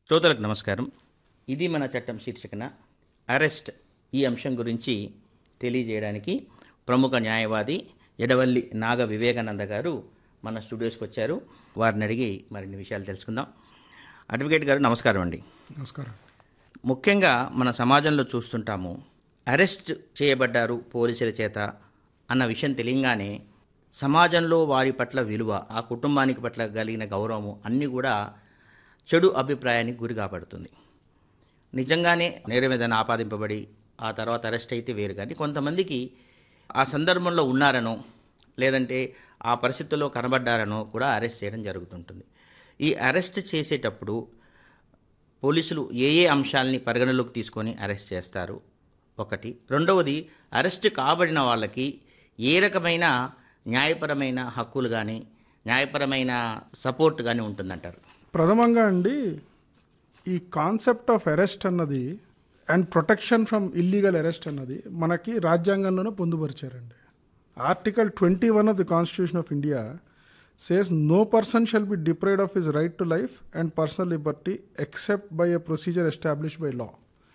శ్రోతలకు నమస్కారం ఇది మన చట్టం శీర్షికన అరెస్ట్ ఈ అంశం గురించి తెలియజేయడానికి ప్రముఖ న్యాయవాది ఎడవల్లి నాగ వివేకానంద గారు మన స్టూడియోస్కి వచ్చారు వారిని అడిగి మరిన్ని విషయాలు తెలుసుకుందాం అడ్వకేట్ గారు నమస్కారం అండి నమస్కారం ముఖ్యంగా మన సమాజంలో చూస్తుంటాము అరెస్ట్ చేయబడ్డారు పోలీసుల చేత అన్న విషయం తెలియగానే సమాజంలో వారి పట్ల విలువ ఆ కుటుంబానికి పట్ల కలిగిన గౌరవము అన్నీ కూడా చెడు అభిప్రాయానికి గురి కాబడుతుంది నిజంగానే నేరం ఏదైనా ఆపాదింపబడి ఆ తర్వాత అరెస్ట్ అయితే వేరు కానీ కొంతమందికి ఆ సందర్భంలో ఉన్నారనో లేదంటే ఆ పరిస్థితుల్లో కనబడ్డారనో కూడా అరెస్ట్ చేయడం జరుగుతుంటుంది ఈ అరెస్ట్ చేసేటప్పుడు పోలీసులు ఏ ఏ అంశాలని పరిగణలోకి తీసుకొని అరెస్ట్ చేస్తారు ఒకటి రెండవది అరెస్ట్ కాబడిన వాళ్ళకి ఏ రకమైన న్యాయపరమైన హక్కులు కానీ న్యాయపరమైన సపోర్ట్ కానీ ఉంటుందంటారు ప్రథమంగా అండి ఈ కాన్సెప్ట్ ఆఫ్ అరెస్ట్ అన్నది and protection from illegal arrest అన్నది మనకి రాజ్యాంగంలోనే పొందుపరిచారండి article twenty one of the constitution of India says no person shall be deprived of his right to life and personal liberty except by a procedure establish by law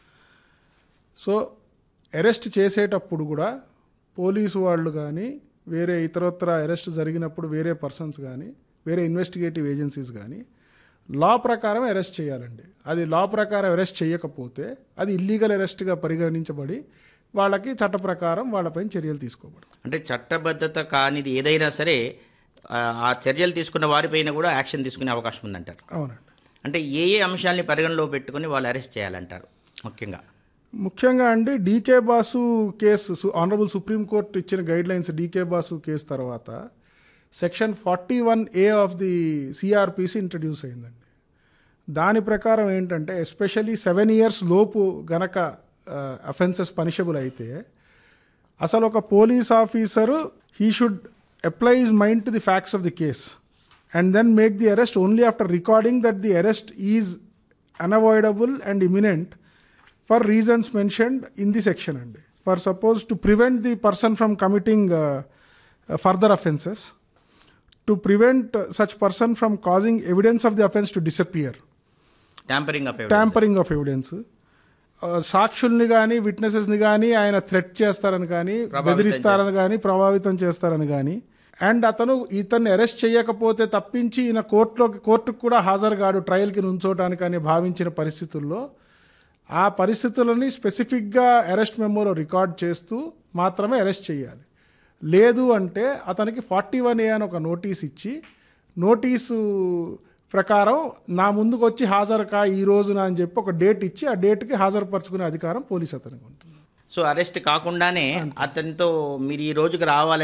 so arrest చేసేటప్పుడు కూడా police వాళ్ళు కానీ వేరే ఇతరత్ర arrest జరిగినప్పుడు వేరే persons కానీ వేరే ఇన్వెస్టిగేటివ్ ఏజెన్సీస్ కానీ లా ప్రకారం అరెస్ట్ చేయాలండి అది లా ప్రకారం అరెస్ట్ చేయకపోతే అది ఇల్లీగల్ అరెస్ట్గా పరిగణించబడి వాళ్ళకి చట్ట ప్రకారం వాళ్ళపైన చర్యలు తీసుకోబడతాయి అంటే చట్టబద్ధత కానిది ఏదైనా సరే ఆ ఆ చర్యలు తీసుకున్న వారిపైన కూడా యాక్షన్ తీసుకునే అవకాశం ఉందంటారు అవునండి అంటే ఏ ఏ అంశాలని పరిగణలో పెట్టుకొని వాళ్ళు అరెస్ట్ చేయాలంటారు ముఖ్యంగా ముఖ్యంగా అండి DK Basu case honourable Supreme Court ఇచ్చిన guide lines DK Basu case తర్వాత section forty one A of the CrPC introduce అయిందండి దాని ప్రకారం ఏంటంటే ఎస్పెషల్లీ సెవెన్ ఇయర్స్ లోపు గనక అఫెన్సెస్ పనిషబుల్ అయితే అసలు ఒక police officer he should apply his mind to the facts of the case and then make the arrest only after recording that the arrest is unavoidable and imminent for reasons mentioned in the section అండి for suppose to prevent the person from committing further offences to prevent such person from causing evidence of the offence to disappear tampering of tampering of evidence సాక్షుల్ని కానీ విట్నెసెస్ని కానీ ఆయన threat చేస్తారని కానీ బెదిరిస్తారని కానీ ప్రభావితం చేస్తారని కానీ అండ్ అతను ఇతన్ని అరెస్ట్ చేయకపోతే తప్పించి ఈయన కోర్టులోకి కోర్టుకు కూడా హాజరు కాడు ట్రయల్కి నుంచోటానికి అని భావించిన పరిస్థితుల్లో ఆ పరిస్థితులని స్పెసిఫిక్గా అరెస్ట్ మెమోలో రికార్డ్ చేస్తూ మాత్రమే అరెస్ట్ చేయాలి లేదు అంటే అతనికి ఫార్టీ వన్ ఏ అని ఒక నోటీస్ ఇచ్చి నోటీసు ప్రకారం నా ముందుకు వచ్చి హాజరు కా ఈ రోజున అని చెప్పి ఒక డేట్ ఇచ్చి ఆ డేట్కి హాజరుపరుచుకునే అధికారం పోలీస్ అతనికి ఉంటుంది సో అరెస్ట్ కాకుండానే అతనితో మీరు ఈ రోజుకి రావాలి